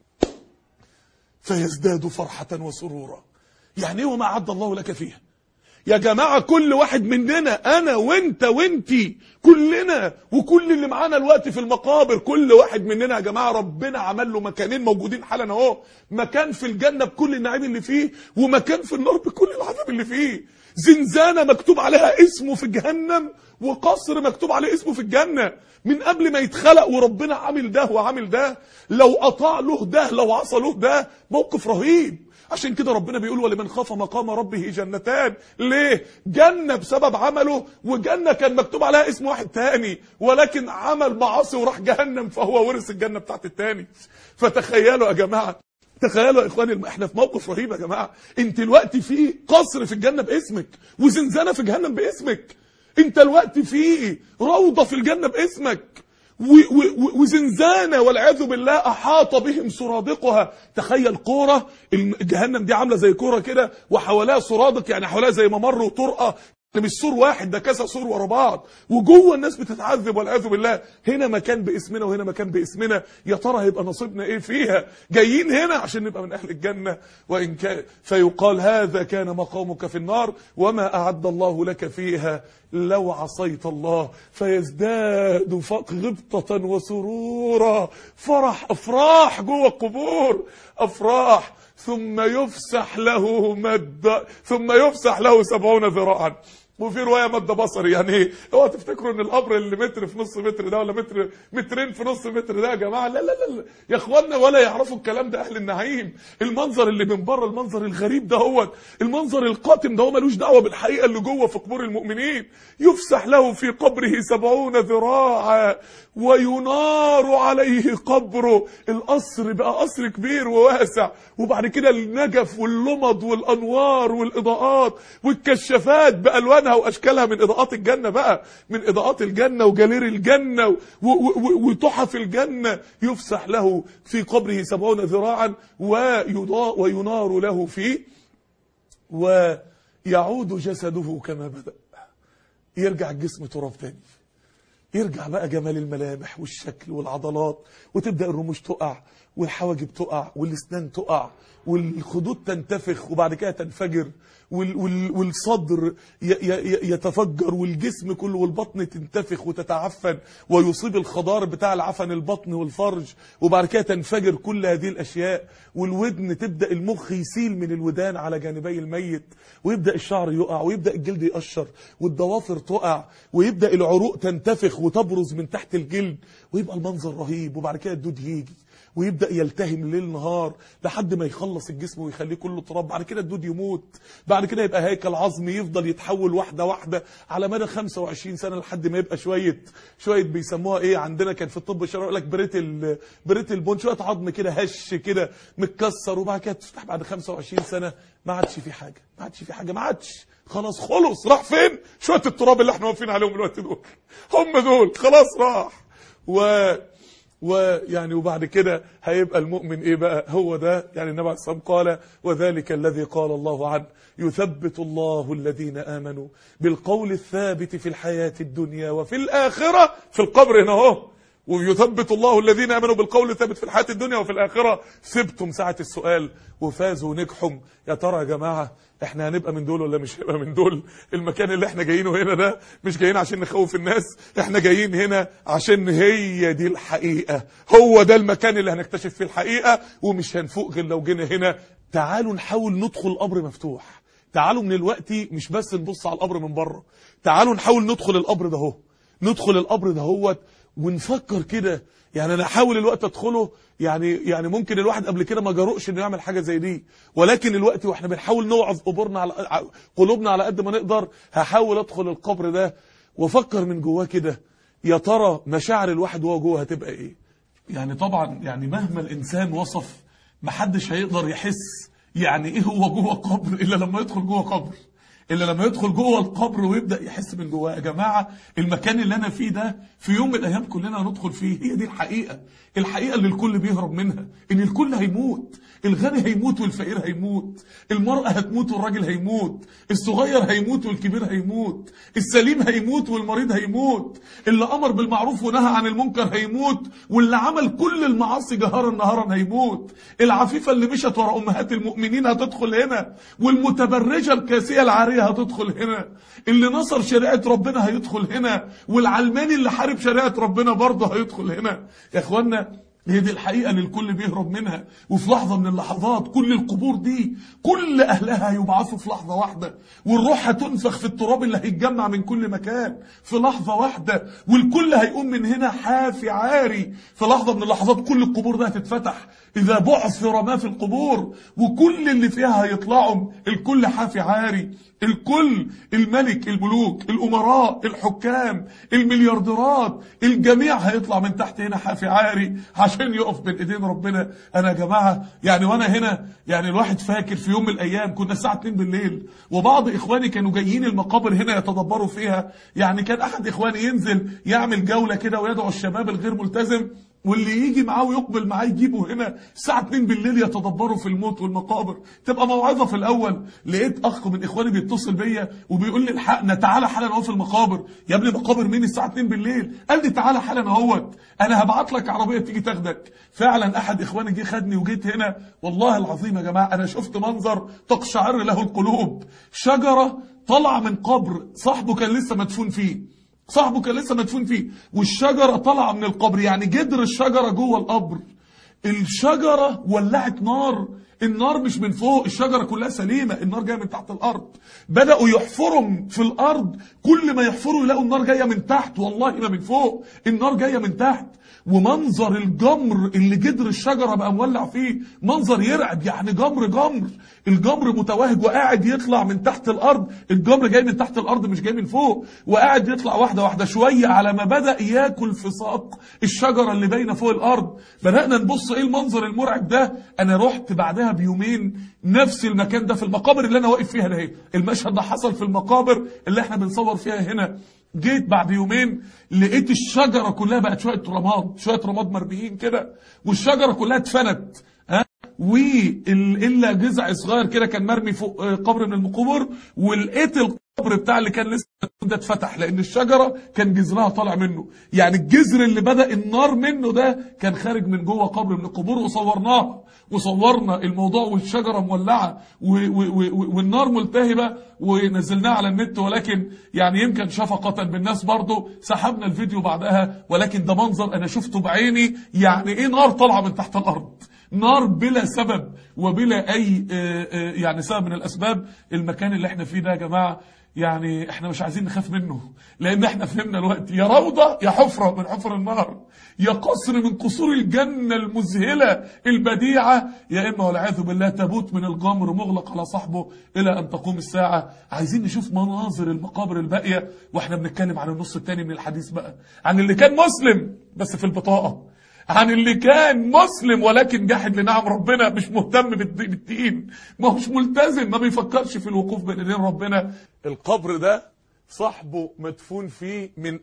فيزداد فرحة وسرورا يعني ايه وما أعد الله لك فيها يا جماعة كل واحد مننا أنا وانت وانتي كلنا وكل اللي معانا الوقت في المقابر كل واحد مننا يا جماعة ربنا عمل له مكانين موجودين حالا اهو مكان في الجنة بكل النعيم اللي فيه ومكان في النار بكل العذاب اللي فيه زنزانة مكتوب عليها اسمه في جهنم وقصر مكتوب عليه اسمه في الجنة من قبل ما يتخلق وربنا عامل ده وعامل ده لو أطاع له ده لو عصى له ده موقف رهيب عشان كده ربنا بيقول ولمن خاف مقام ربه جنتان ليه جنة بسبب عمله وجنة كان مكتوب عليها اسم واحد تاني ولكن عمل معاصي وراح جهنم فهو ورث الجنة بتاعت التاني فتخيلوا يا جماعة تخيلوا يا اخواني احنا في موقف رهيب يا جماعة انت الوقت في قصر في الجنة باسمك وزنزانة في جهنم باسمك انت الوقت في روضة في الجنة باسمك و- و- وزنزانة والعياذ بالله أحاط بهم سرادقها تخيل كورة الم- جهنم دي عاملة زي كورة كده وحواليها سرادق يعني حواليها زي ممر وطرقة مش سور واحد ده كذا سور ورا بعض وجوه الناس بتتعذب والعياذ بالله هنا مكان باسمنا وهنا مكان باسمنا يا ترى هيبقى نصيبنا ايه فيها جايين هنا عشان نبقى من اهل الجنه وان كان فيقال هذا كان مقامك في النار وما اعد الله لك فيها لو عصيت الله فيزداد فق غبطة وسرورا فرح افراح جوه القبور افراح ثم يفسح له مد ثم يفسح له سبعون ذراعا وفي روايه مد بصري يعني ايه اوعوا تفتكروا ان القبر اللي متر في نص متر ده ولا متر مترين في نص متر ده يا جماعه لا لا لا, لا. يا اخوانا ولا يعرفوا الكلام ده اهل النعيم المنظر اللي من بره المنظر الغريب ده هو المنظر القاتم ده هو ملوش دعوه بالحقيقه اللي جوه في قبور المؤمنين يفسح له في قبره سبعون ذراعا وينار عليه قبره القصر بقى قصر كبير وواسع وبعد كده النجف واللمض والانوار والاضاءات والكشافات بالوانها واشكالها من اضاءات الجنه بقى من اضاءات الجنه وجالير الجنه و- و- و- وتحف الجنه يفسح له في قبره سبعون ذراعا ويضاء وينار له فيه ويعود جسده كما بدأ يرجع الجسم تراب تاني يرجع بقى جمال الملامح والشكل والعضلات وتبدأ الرموش تقع والحواجب تقع والاسنان تقع والخدود تنتفخ وبعد كده تنفجر وال وال والصدر ي ي يتفجر والجسم كله والبطن تنتفخ وتتعفن ويصيب الخضار بتاع العفن البطن والفرج وبعد كده تنفجر كل هذه الاشياء والودن تبدا المخ يسيل من الودان على جانبي الميت ويبدا الشعر يقع ويبدا الجلد يقشر والضوافر تقع ويبدا العروق تنتفخ وتبرز من تحت الجلد ويبقى المنظر رهيب وبعد كده الدود يجي ويبدا يلتهم ليل نهار لحد ما يخلص الجسم ويخليه كله تراب بعد كده الدود يموت بعد كده يبقى هيكل عظمي يفضل يتحول واحده واحده على مدى 25 سنه لحد ما يبقى شويه شويه بيسموها ايه عندنا كان في الطب الشرعي يقول لك بريتل بريتل بون شويه عظم كده هش كده متكسر وبعد كده تفتح بعد 25 سنه ما عادش في حاجه ما عادش في حاجه ما عادش خلاص خلص راح فين شويه التراب اللي احنا واقفين عليهم الوقت دول هم دول خلاص راح و ويعني وبعد كده هيبقى المؤمن ايه بقى هو ده يعني النبي عليه الصلاه والسلام قال وذلك الذي قال الله عنه يثبت الله الذين امنوا بالقول الثابت في الحياه الدنيا وفي الاخره في القبر هنا اهو ويثبت الله الذين امنوا بالقول الثابت في الحياه الدنيا وفي الاخره سبتم ساعه السؤال وفازوا ونجحوا يا ترى يا جماعه احنا هنبقى من دول ولا مش هنبقى من دول المكان اللي احنا جايينه هنا ده مش جايين عشان نخوف الناس احنا جايين هنا عشان هي دي الحقيقه هو ده المكان اللي هنكتشف فيه الحقيقه ومش هنفوق غير لو جينا هنا تعالوا نحاول ندخل القبر مفتوح تعالوا من الوقت مش بس نبص على القبر من بره تعالوا نحاول ندخل القبر ده اهو ندخل القبر ده هو ونفكر كده يعني انا احاول الوقت ادخله يعني يعني ممكن الواحد قبل كده ما جرؤش انه يعمل حاجه زي دي ولكن الوقت واحنا بنحاول نوعظ قبورنا على قلوبنا على قد ما نقدر هحاول ادخل القبر ده وافكر من جواه كده يا ترى مشاعر الواحد وهو جوه هتبقى ايه يعني طبعا يعني مهما الانسان وصف محدش هيقدر يحس يعني ايه هو جوه قبر الا لما يدخل جوه قبر الا لما يدخل جوه القبر ويبدا يحس من جواه يا جماعه المكان اللي انا فيه ده في يوم من الايام كلنا هندخل فيه هي دي الحقيقه الحقيقه اللي الكل بيهرب منها ان الكل هيموت الغني هيموت والفقير هيموت المرأة هتموت والراجل هيموت الصغير هيموت والكبير هيموت السليم هيموت والمريض هيموت اللي أمر بالمعروف ونهى عن المنكر هيموت واللي عمل كل المعاصي جهارا نهارا هيموت العفيفة اللي مشت ورا أمهات المؤمنين هتدخل هنا والمتبرجة الكاسية العارية هتدخل هنا اللي نصر شريعة ربنا هيدخل هنا والعلماني اللي حارب شريعة ربنا برضه هيدخل هنا يا اخوانا هي دي الحقيقة اللي الكل بيهرب منها وفي لحظة من اللحظات كل القبور دي كل أهلها هيبعثوا في لحظة واحدة والروح هتنفخ في التراب اللي هيتجمع من كل مكان في لحظة واحدة والكل هيقوم من هنا حافي عاري في لحظة من اللحظات كل القبور ده هتتفتح إذا بعثر ما في القبور وكل اللي فيها هيطلعوا الكل حافي عاري الكل الملك الملوك الأمراء الحكام المليارديرات الجميع هيطلع من تحت هنا حافي عاري عشان عشان يقف بين ايدين ربنا انا يا جماعه يعني وانا هنا يعني الواحد فاكر في يوم من الايام كنا الساعه 2 بالليل وبعض اخواني كانوا جايين المقابر هنا يتدبروا فيها يعني كان احد اخواني ينزل يعمل جوله كده ويدعو الشباب الغير ملتزم واللي يجي معاه ويقبل معاه يجيبه هنا الساعة 2 بالليل يتدبروا في الموت والمقابر تبقى موعظة في الأول لقيت أخ من إخواني بيتصل بيا وبيقول لي الحقنا تعالى حالا أهو في المقابر يا ابني مقابر مين الساعة 2 بالليل قال لي تعالى حالا أهوت أنا هبعت لك عربية تيجي تاخدك فعلا أحد إخواني جه خدني وجيت هنا والله العظيم يا جماعة أنا شفت منظر تقشعر له القلوب شجرة طالعة من قبر صاحبه كان لسه مدفون فيه صاحبه كان لسه مدفون فيه والشجرة طالعة من القبر يعني جدر الشجرة جوه القبر الشجرة ولعت نار النار مش من فوق الشجرة كلها سليمة النار جاية من تحت الأرض بدأوا يحفروا في الأرض كل ما يحفروا يلاقوا النار جاية من تحت والله ما من فوق النار جاية من تحت ومنظر الجمر اللي جدر الشجرة بقى مولع فيه منظر يرعب يعني جمر جمر الجمر متوهج وقاعد يطلع من تحت الأرض الجمر جاي من تحت الأرض مش جاي من فوق وقاعد يطلع واحدة واحدة شوية على ما بدأ ياكل في ساق الشجرة اللي باينة فوق الأرض بدأنا نبص ايه المنظر المرعب ده أنا رحت بعدها بيومين نفس المكان ده في المقابر اللي أنا واقف فيها ده المشهد ده حصل في المقابر اللي احنا بنصور فيها هنا جيت بعد يومين لقيت الشجرة كلها بقت شوية رماد شوية رماد مرميين كده والشجرة كلها اتفنت ها وإلا جذع صغير كده كان مرمي فوق قبر من القبور ولقيت القبر بتاع اللي كان لسه ده اتفتح لأن الشجرة كان جذرها طالع منه يعني الجذر اللي بدأ النار منه ده كان خارج من جوه قبر من القبور وصورناه وصورنا الموضوع والشجرة مولعة والنار ملتهبة ونزلناه على النت ولكن يعني يمكن شفقة بالناس برضو سحبنا الفيديو بعدها ولكن ده منظر أنا شفته بعيني يعني إيه نار طالعة من تحت الأرض نار بلا سبب وبلا أي يعني سبب من الأسباب المكان اللي احنا فيه ده يا جماعة يعني احنا مش عايزين نخاف منه لان احنا فهمنا الوقت يا روضة يا حفرة من حفر النار يا قصر من قصور الجنة المذهلة البديعة يا اما والعياذ بالله تابوت من الجمر مغلق على صاحبه الى ان تقوم الساعة عايزين نشوف مناظر المقابر الباقية واحنا بنتكلم عن النص الثاني من الحديث بقى عن اللي كان مسلم بس في البطاقة عن اللي كان مسلم ولكن جاحد لنعم ربنا مش مهتم بالدين ما هوش ملتزم ما بيفكرش في الوقوف بين ايدين ربنا القبر ده صاحبه مدفون فيه من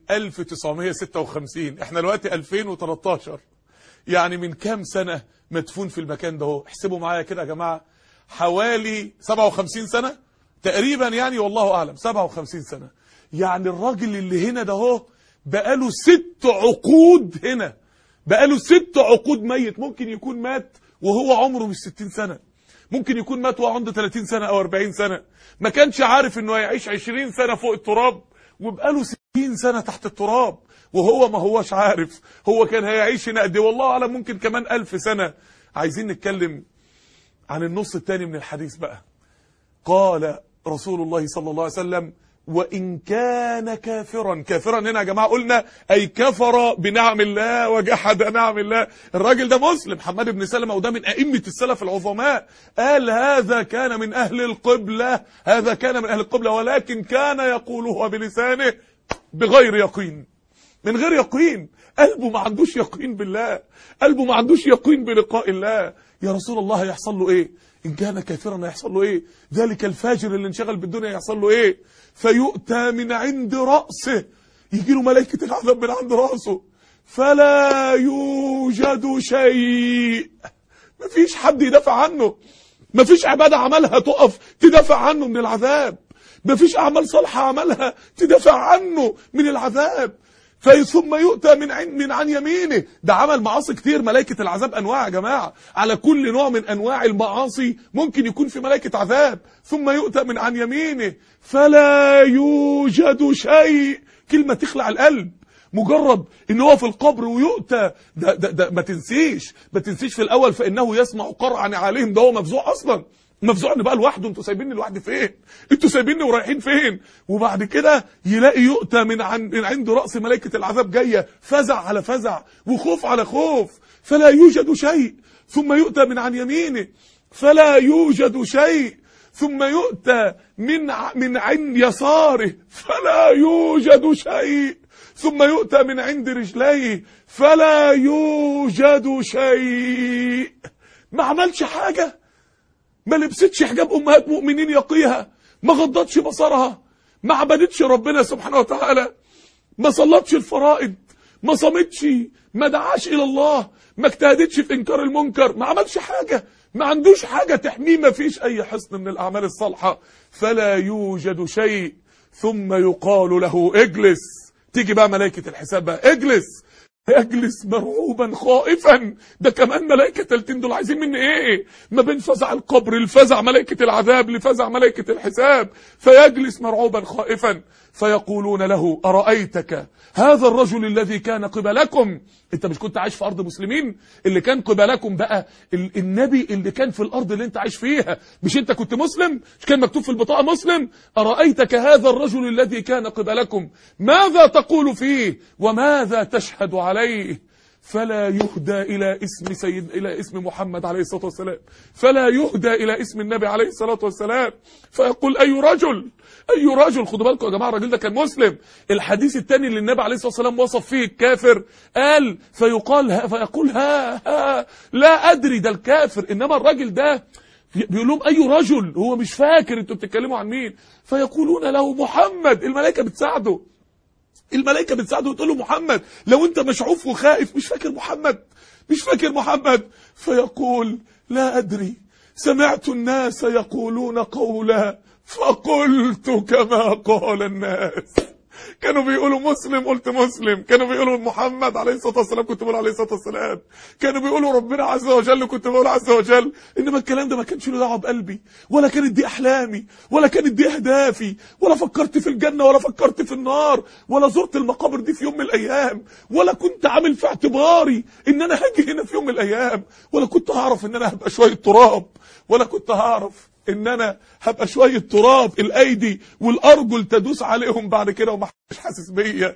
1956 احنا دلوقتي 2013 يعني من كام سنة مدفون في المكان ده هو احسبوا معايا كده يا جماعة حوالي 57 سنة تقريبا يعني والله أعلم 57 سنة يعني الراجل اللي هنا ده هو بقاله ست عقود هنا بقاله ست عقود ميت ممكن يكون مات وهو عمره مش 60 سنة ممكن يكون مات وهو عنده 30 سنة أو 40 سنة ما كانش عارف انه هيعيش 20 سنة فوق التراب وبقاله 60 سنة تحت التراب وهو ما هوش عارف هو كان هيعيش هنا قد ايه والله أعلم ممكن كمان ألف سنة عايزين نتكلم عن النص الثاني من الحديث بقى قال رسول الله صلى الله عليه وسلم وإن كان كافرا كافرا هنا يا جماعة قلنا أي كفر بنعم الله وجحد نعم الله الراجل ده مسلم حماد بن سلمة وده من أئمة السلف العظماء قال هذا كان من أهل القبلة هذا كان من أهل القبلة ولكن كان يقوله بلسانه بغير يقين من غير يقين قلبه ما عندوش يقين بالله قلبه ما عندوش يقين بلقاء الله يا رسول الله هيحصل له ايه ان كان كافرا هيحصل له ايه ذلك الفاجر اللي انشغل بالدنيا هيحصل له ايه فيؤتى من عند رأسه يجي له ملائكة العذاب من عند رأسه فلا يوجد شيء مفيش حد يدافع عنه مفيش عبادة عملها تقف تدافع عنه من العذاب مفيش أعمال صالحة عملها تدافع عنه من العذاب ثم يؤتى من عن من عن يمينه ده عمل معاصي كتير ملائكة العذاب أنواع يا جماعة على كل نوع من أنواع المعاصي ممكن يكون في ملائكة عذاب ثم يؤتى من عن يمينه فلا يوجد شيء كلمة تخلع القلب مجرد ان هو في القبر ويؤتى ده, ده, ده ما تنسيش ما تنسيش في الاول فانه يسمع قرعا عليهم ده هو مفزوع اصلا مفزوع ان بقى لوحده انتوا سايبيني لوحدي فين انتوا سايبيني ورايحين فين وبعد كده يلاقي يؤتى من عن من عند راس ملائكه العذاب جايه فزع على فزع وخوف على خوف فلا يوجد شيء ثم يؤتى من عن يمينه فلا يوجد شيء ثم يؤتى من من عند يساره فلا يوجد شيء ثم يؤتى من عند رجليه فلا يوجد شيء ما عملش حاجة ما لبستش حجاب أمهات مؤمنين يقيها ما غضتش بصرها ما عبدتش ربنا سبحانه وتعالى ما صلتش الفرائض ما صمتش ما دعاش إلى الله ما اجتهدتش في إنكار المنكر ما عملش حاجة ما عندوش حاجة تحميه ما فيش أي حصن من الأعمال الصالحة فلا يوجد شيء ثم يقال له اجلس تيجي بقى ملائكة الحساب بقى اجلس يجلس مرعوبا خائفا ده كمان ملائكة تلتين دول عايزين مني ايه ما بين فزع القبر لفزع ملائكة العذاب لفزع ملائكة الحساب فيجلس مرعوبا خائفا فيقولون له أرأيتك هذا الرجل الذي كان قبلكم انت مش كنت عايش في أرض مسلمين اللي كان قبلكم بقى ال النبي اللي كان في الأرض اللي انت عايش فيها مش انت كنت مسلم مش كان مكتوب في البطاقة مسلم أرأيتك هذا الرجل الذي كان قبلكم ماذا تقول فيه وماذا تشهد عليه فلا يهدى إلى اسم سيد إلى اسم محمد عليه الصلاة والسلام فلا يهدى إلى اسم النبي عليه الصلاة والسلام فيقول أي رجل أي رجل خدوا بالكم يا جماعة الراجل ده كان مسلم الحديث الثاني اللي النبي عليه الصلاة والسلام وصف فيه الكافر قال فيقال ها فيقول ها ها لا أدري ده الكافر إنما الراجل ده بيقول لهم أي رجل هو مش فاكر انتوا بتتكلموا عن مين فيقولون له محمد الملائكة بتساعده الملائكة بتساعده وتقول له محمد لو انت مشعوف وخائف مش فاكر محمد مش فاكر محمد فيقول لا أدري سمعت الناس يقولون قولا فقلت كما قال الناس كانوا بيقولوا مسلم قلت مسلم كانوا بيقولوا محمد عليه الصلاة والسلام كنت بقول عليه الصلاة والسلام كانوا بيقولوا ربنا عز وجل كنت بقول عز وجل إنما الكلام ده ما كانش له دعوه بقلبي ولا كانت دي أحلامي ولا كانت دي أهدافي ولا فكرت في الجنة ولا فكرت في النار ولا زرت المقابر دي في يوم من الأيام ولا كنت عامل في اعتباري إن أنا هاجي هنا في يوم من الأيام ولا كنت هعرف إن أنا هبقى شوية تراب ولا كنت هعرف ان انا هبقى شوية تراب الايدي والارجل تدوس عليهم بعد كده ومحدش حاسس بيا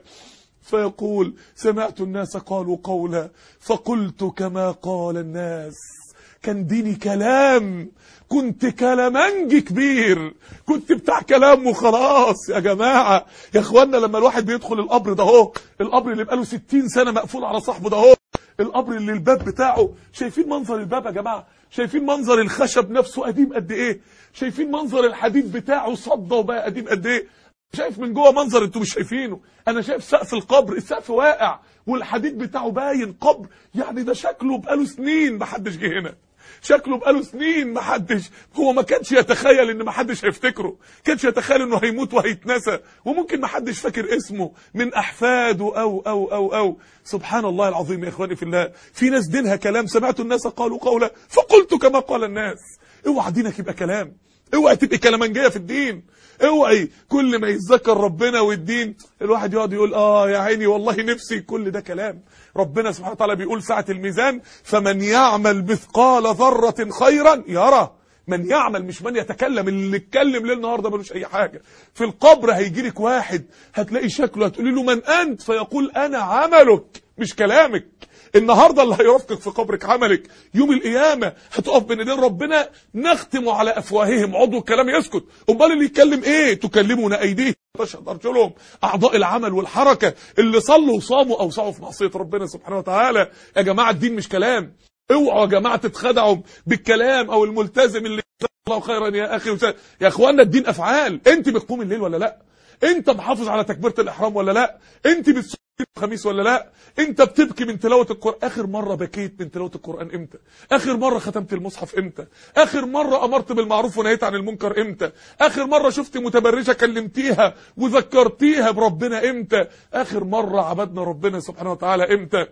فيقول سمعت الناس قالوا قولا فقلت كما قال الناس كان ديني كلام كنت كلامنج كبير كنت بتاع كلام وخلاص يا جماعة يا اخوانا لما الواحد بيدخل القبر ده اهو القبر اللي بقاله 60 سنة مقفول على صاحبه ده اهو القبر اللي الباب بتاعه شايفين منظر الباب يا جماعة شايفين منظر الخشب نفسه قديم قد ايه شايفين منظر الحديد بتاعه صدى وبقى قديم قد ايه شايف من جوه منظر انتوا مش شايفينه انا شايف سقف القبر السقف واقع والحديد بتاعه باين قبر يعني ده شكله بقاله سنين ما حدش جه هنا شكله بقاله سنين ما حدش هو ما كانش يتخيل ان ما حدش هيفتكره كانش يتخيل انه هيموت وهيتنسى وممكن ما حدش فاكر اسمه من احفاده او او او او سبحان الله العظيم يا اخواني في الله في ناس دينها كلام سمعت الناس قالوا قولا فقلت كما قال الناس اوعى دينك يبقى كلام اوعى تبقى كلامنجيه في الدين اوعي كل ما يتذكر ربنا والدين الواحد يقعد يقول اه يا عيني والله نفسي كل ده كلام ربنا سبحانه وتعالى بيقول ساعة الميزان فمن يعمل مثقال ذرة خيرا يرى من يعمل مش من يتكلم اللي اتكلم ليل نهار ده ملوش اي حاجة في القبر هيجي لك واحد هتلاقي شكله هتقولي له من انت فيقول انا عملك مش كلامك النهاردة اللي هيرافقك في قبرك عملك يوم القيامة هتقف بين ايدين ربنا نختم على افواههم عضو الكلام يسكت امال اللي يتكلم ايه تكلمون ايديهم تشهد ارجلهم اعضاء العمل والحركة اللي صلوا وصاموا او سعوا في معصية ربنا سبحانه وتعالى يا جماعة الدين مش كلام اوعوا يا جماعة تتخدعوا بالكلام او الملتزم اللي الله خيرا يا اخي وسا... يا اخوانا الدين افعال انت بتقوم الليل ولا لا انت محافظ على تكبيرة الاحرام ولا لا انت بتصوم الخميس ولا لا انت بتبكي من تلاوة القرآن اخر مرة بكيت من تلاوة القرآن امتى اخر مرة ختمت المصحف امتى اخر مرة امرت بالمعروف ونهيت عن المنكر امتى اخر مرة شفت متبرجة كلمتيها وذكرتيها بربنا امتى اخر مرة عبدنا ربنا سبحانه وتعالى امتى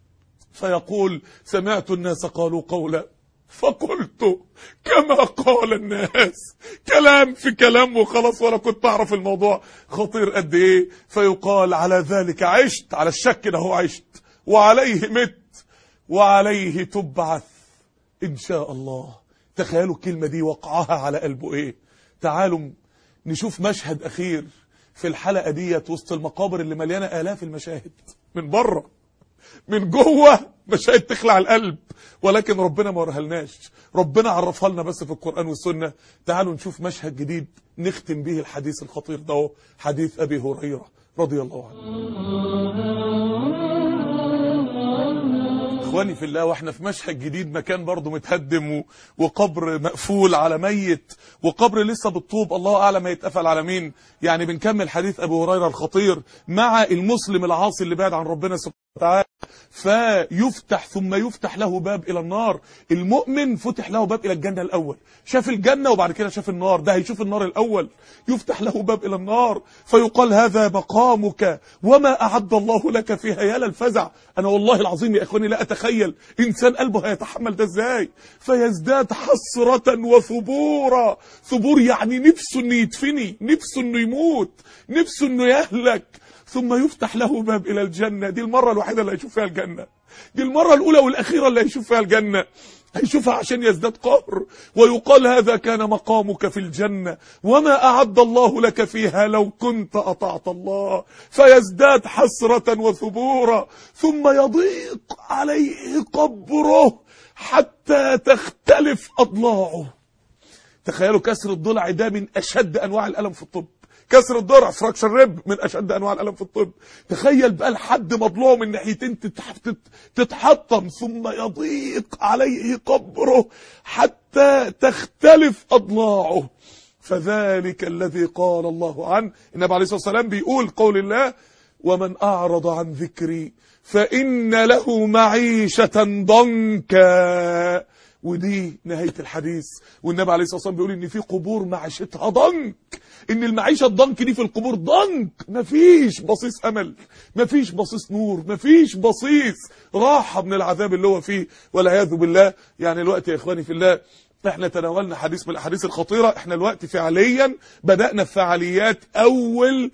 فيقول سمعت الناس قالوا قولا فقلت كما قال الناس كلام في كلام وخلاص ولا كنت اعرف الموضوع خطير قد ايه فيقال على ذلك عشت على الشك ده هو عشت وعليه مت وعليه تبعث ان شاء الله تخيلوا الكلمة دي وقعها على قلبه ايه تعالوا نشوف مشهد اخير في الحلقة ديت وسط المقابر اللي مليانة الاف المشاهد من بره من جوه مشاهد تخلع القلب ولكن ربنا ما ورهلناش ربنا عرفها لنا بس في القرآن والسنة تعالوا نشوف مشهد جديد نختم به الحديث الخطير ده حديث أبي هريرة رضي الله عنه اخواني في الله واحنا في مشهد جديد مكان برضه متهدم و- وقبر مقفول على ميت وقبر لسه بالطوب الله اعلم هيتقفل على مين يعني بنكمل حديث ابو هريره الخطير مع المسلم العاصي اللي بعد عن ربنا سبحانه وتعالى فيفتح ثم يفتح له باب الى النار المؤمن فتح له باب الى الجنه الاول شاف الجنه وبعد كده شاف النار ده هيشوف النار الاول يفتح له باب الى النار فيقال هذا مقامك وما اعد الله لك فيها يا للفزع انا والله العظيم يا اخواني لا اتخيل انسان قلبه هيتحمل ده ازاي فيزداد حسره وثبورا ثبور يعني نفسه انه يدفني نفسه انه يموت نفسه انه يهلك ثم يفتح له باب الى الجنه دي المره الوحيده اللي هيشوف فيها الجنه دي المره الاولى والاخيره اللي هيشوف فيها الجنه هيشوفها عشان يزداد قهر ويقال هذا كان مقامك في الجنة وما أعد الله لك فيها لو كنت أطعت الله فيزداد حسرة وثبورا ثم يضيق عليه قبره حتى تختلف أضلاعه تخيلوا كسر الضلع ده من أشد أنواع الألم في الطب كسر الضلع فراكشر ريب من اشد انواع الالم في الطب تخيل بقى لحد مضلوع من ناحيتين تتح- تت- تتحطم ثم يضيق عليه قبره حتى تختلف اضلاعه فذلك الذي قال الله عنه النبي عليه الصلاه والسلام بيقول قول الله ومن اعرض عن ذكري فان له معيشه ضنكا ودي نهاية الحديث والنبي عليه الصلاة والسلام بيقول ان في قبور معيشتها ضنك ان المعيشة الضنك دي في القبور ضنك مفيش بصيص امل مفيش بصيص نور مفيش بصيص راحة من العذاب اللي هو فيه والعياذ بالله يعني الوقت يا اخواني في الله احنا تناولنا حديث من الاحاديث الخطيرة احنا الوقت فعليا بدأنا في فعاليات اول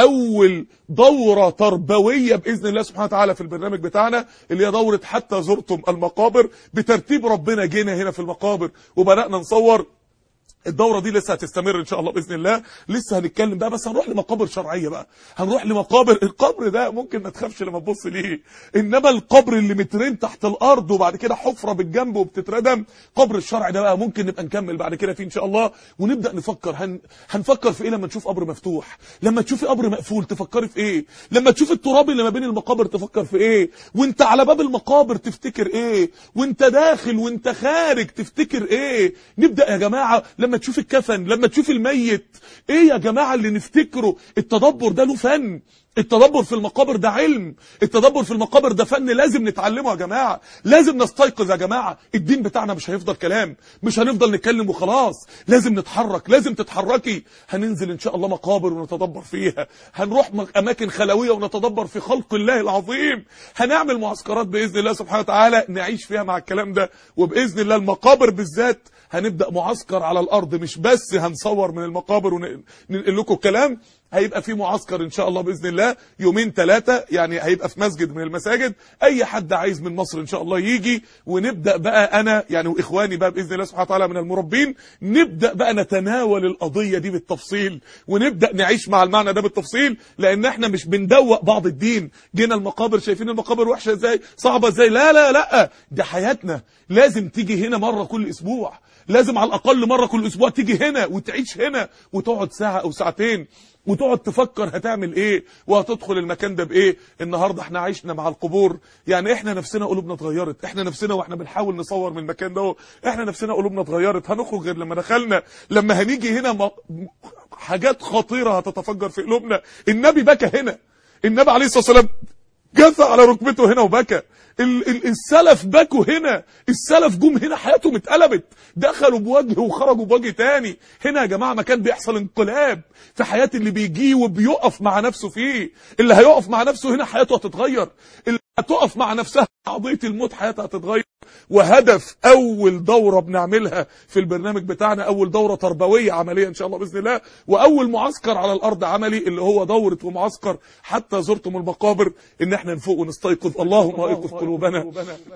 اول دورة تربوية باذن الله سبحانه وتعالى في البرنامج بتاعنا اللي هي دورة حتى زرتم المقابر بترتيب ربنا جينا هنا في المقابر وبدأنا نصور الدورة دي لسه هتستمر ان شاء الله باذن الله لسه هنتكلم بقى بس هنروح لمقابر شرعية بقى هنروح لمقابر القبر ده ممكن ما تخافش لما تبص ليه انما القبر اللي مترين تحت الارض وبعد كده حفرة بالجنب وبتتردم قبر الشرع ده بقى ممكن نبقى نكمل بعد كده فيه ان شاء الله ونبدا نفكر هن... هنفكر في ايه لما نشوف قبر مفتوح لما تشوفي قبر مقفول تفكري في ايه لما تشوف التراب اللي ما بين المقابر تفكر في ايه وانت على باب المقابر تفتكر ايه وانت داخل وانت خارج تفتكر ايه نبدا يا جماعه لما تشوف الكفن لما تشوف الميت ايه يا جماعه اللي نفتكره التدبر ده له فن التدبر في المقابر ده علم التدبر في المقابر ده فن لازم نتعلمه يا جماعة لازم نستيقظ يا جماعة الدين بتاعنا مش هيفضل كلام مش هنفضل نتكلم وخلاص لازم نتحرك لازم تتحركي هننزل ان شاء الله مقابر ونتدبر فيها هنروح م- اماكن خلوية ونتدبر في خلق الله العظيم هنعمل معسكرات باذن الله سبحانه وتعالى نعيش فيها مع الكلام ده وباذن الله المقابر بالذات هنبدا معسكر على الارض مش بس هنصور من المقابر وننقل لكم الكلام هيبقى في معسكر ان شاء الله باذن الله يومين ثلاثه يعني هيبقى في مسجد من المساجد اي حد عايز من مصر ان شاء الله يجي ونبدا بقى انا يعني واخواني بقى باذن الله سبحانه وتعالى من المربين نبدا بقى نتناول القضيه دي بالتفصيل ونبدا نعيش مع المعنى ده بالتفصيل لان احنا مش بندوق بعض الدين جينا المقابر شايفين المقابر وحشه ازاي صعبه ازاي لا لا لا دي حياتنا لازم تيجي هنا مره كل اسبوع لازم على الاقل مره كل اسبوع تيجي هنا وتعيش هنا وتقعد ساعه او ساعتين وتقعد تفكر هتعمل ايه وهتدخل المكان ده بايه النهارده احنا عشنا مع القبور يعني احنا نفسنا قلوبنا اتغيرت احنا نفسنا واحنا بنحاول نصور من المكان ده احنا نفسنا قلوبنا اتغيرت هنخرج غير لما دخلنا لما هنيجي هنا م... حاجات خطيره هتتفجر في قلوبنا النبي بكى هنا النبي عليه الصلاه والسلام جثى على ركبته هنا وبكى ال ال السلف بكوا هنا السلف جم هنا حياتهم اتقلبت دخلوا بوجه وخرجوا بوجه تاني هنا يا جماعة مكان بيحصل انقلاب في حياة اللي بيجي وبيقف مع نفسه فيه اللي هيقف مع نفسه هنا حياته هتتغير اللي هتقف مع نفسها قضية الموت حياتها هتتغير وهدف اول دورة بنعملها في البرنامج بتاعنا اول دورة تربوية عملية ان شاء الله باذن الله واول معسكر على الارض عملي اللي هو دورة ومعسكر حتى زرتم المقابر ان احنا نفوق ونستيقظ اللهم ايقظ قلوبنا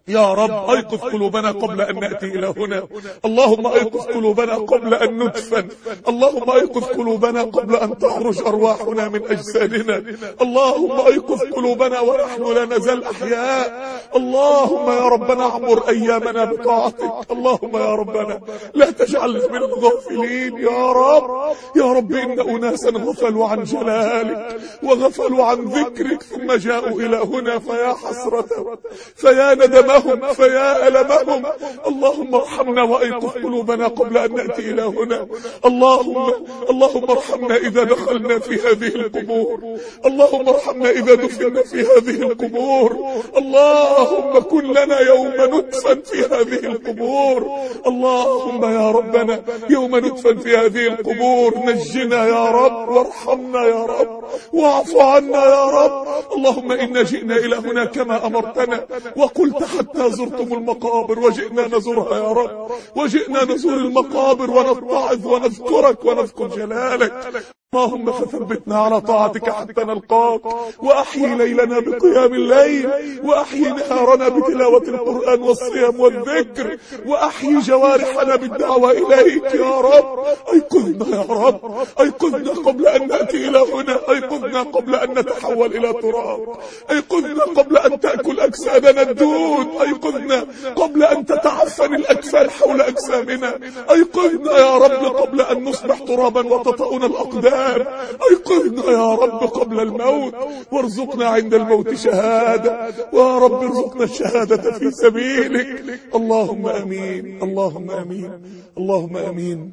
يا رب ايقظ قلوبنا قبل ان ناتي الى هنا اللهم ايقظ قلوبنا قبل ان ندفن اللهم ايقظ قلوبنا قبل ان تخرج ارواحنا من اجسادنا اللهم ايقظ قلوبنا ونحن لا نزال احياء اللهم يا ربنا اعمر ايامنا بطاعتك اللهم يا ربنا لا تجعلنا من الغافلين يا رب يا رب ان اناسا غفلوا عن جلالك وغفلوا عن ذكرك ثم جاءوا الى هنا فيا حسرة فيا ندمهم فيا ألمهم اللهم ارحمنا وأيقظ قلوبنا قبل أن نأتي إلى هنا اللهم اللهم ارحمنا إذا دخلنا في هذه القبور اللهم ارحمنا إذا دفنا في هذه القبور اللهم كن لنا يوم ندفن في هذه القبور اللهم يا ربنا يوم ندفن في هذه القبور نجنا يا رب وارحمنا يا رب واعف عنا يا رب اللهم إنا جئنا إلى هنا كما أمرتنا وقلت حتى زرتم المقابر وجئنا نزورها يا رب وجئنا نزور المقابر ونتعظ ونذكرك ونذكر جلالك اللهم فثبتنا على طاعتك حتى نلقاك واحيي ليلنا بقيام الليل واحيي نهارنا بتلاوة القرآن والصيام والذكر واحيي جوارحنا بالدعوة اليك يا رب ايقظنا يا رب ايقظنا قبل ان نأتي الى هنا ايقظنا قبل ان نتحول الى تراب ايقظنا قبل ان تأكل اجسادنا الدود ايقظنا قبل ان تتعفن الاكفان حول اجسامنا ايقظنا يا رب قبل ان نصبح ترابا وتطأنا الاقدام ايقظنا يا رب قبل الموت وارزقنا عند الموت شهادة ويا رب ارزقنا الشهادة في سبيلك اللهم امين اللهم امين اللهم امين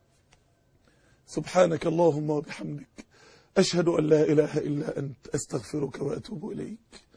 سبحانك اللهم وبحمدك اشهد ان لا اله الا انت استغفرك واتوب اليك